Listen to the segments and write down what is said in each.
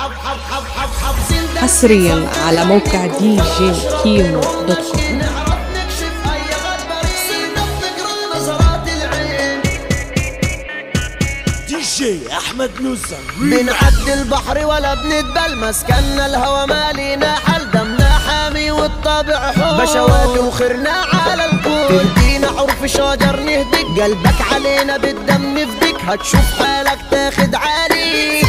حصريا على موقع دي جي كيمو دوت كوم نعرف نكشف اي غدر صرنا بنقرا نظرات العين دي جي احمد نوزة بنعدي البحر ولا بنتبل مسكنا الهوى مالينا حل دمنا حامي والطبع حور بشوات وخرنا على الكون تهدينا عرف شجر نهدك قلبك علينا بالدم نفدك هتشوف حالك تاخد عالي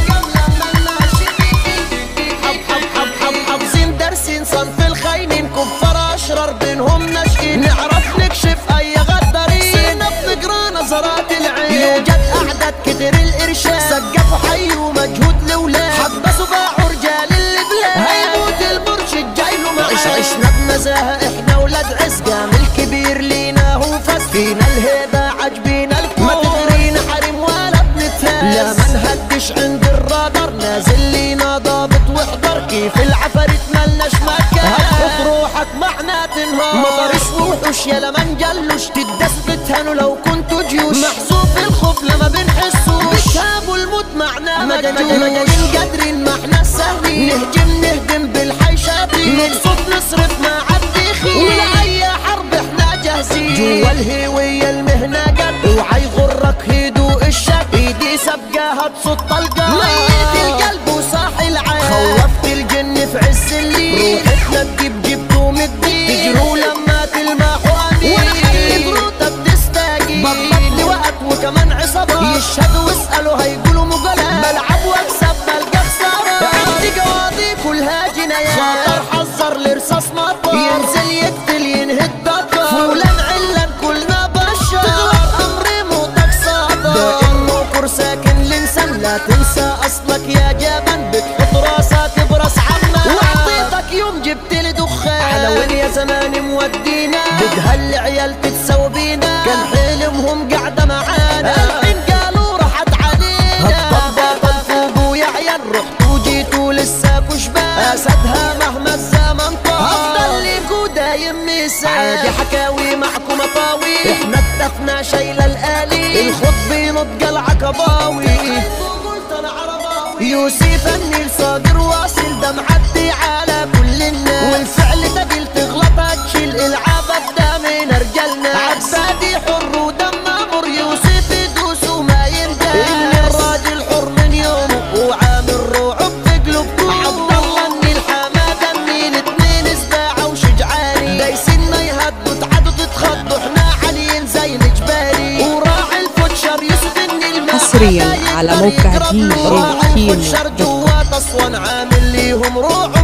حب حب حب حب حافظين دارسين صنف الخاينين كفار اشرار بينهم ناشئين نعرف نكشف اي غدارين صرنا بنقرا نظرات العين يوجد اعداد كتر الارشاد سقفوا حي ومجهود الاولاد حبسوا باعوا رجال البلاد هيموت المرشد جاي له معاش عشنا بنزاهه احنا ولاد عز قام الكبير لينا هو فاز فينا الهيبه عجبينا الكون ما تدرينا حريم ولا بنتهز لا ما نهدش عند الرادار نازل لينا ضابط واحضر كيف العفاريت ملناش مكان هتحط روحك معنا تنهار مطرش وحوش يا لما نجلوش تدس بتهانوا لو كنتوا جيوش محسوب الخوف لما بنحسوش بتهابوا الموت معنا ما جدوش قادرين ما احنا سهلين نهجم نهدم بالحي شاطين نبسط نصرف ما عبد خير ولا حرب احنا جاهزين جوا الهوية المهنة قد اوعى يغرك هدوء الشك ايدي سبقة هتصد طلقة ميت القلب وصاحي العين خوفت الجن في عز الليل روحتنا تجيب جبتهم الدين تجروا لما تلمحوا امين وانا خلي بروتة بتستاجي بطلت لي وقت وكمان عصابات يشهدوا واسألوا هيقولوا مجالات بلعب واكسب بلقى خسارة عندي قواضي كلها جنايات خطر حذر لرصاص مطر ينزل يقتل ينهي الدكر فولان علان كلنا بشر تغلط امري موتك صادر دائم موكر ساكن الانسان لا تنسى اصلك يا جبان بتحط راسك براس عمك وعطيتك يوم جبت لي دخان على وين يا زمان مودينا بدها العيال تتسوى بينا كان حلمهم قاعدة معانا الحين قالوا راحت علينا هتطبق فوق يا عيال رحتوا جيتوا لساكوا شباب اسدها مهما الزمن طال افضل ليكوا دايم مثال عادي حكاوي معكم اطاوي احنا اكتفنا شايل الالي الخط بينط قلعة كباوي يوسف النيل صادر واصل ده معدي على كل الناس والفعل تقيل تغلط تشيل العاب ابدا من رجالنا عبادي حر ودم امر يوسف يدوس وما يندم ان الراجل حر من يومه وعامل رعب في قلوبكم عبد الله النيل حماده النيل اتنين سباعه وشجعاني دايسنا يهدوا تعدوا تتخضوا احنا عليين زي الجباري وراعي الفوتشر يوسف النيل ما حصرياً حدا على يقدر موقع يقرب دي جي راعي كيمو الفوتشر دوت كوم. جوات اسوان عامل ليهم روع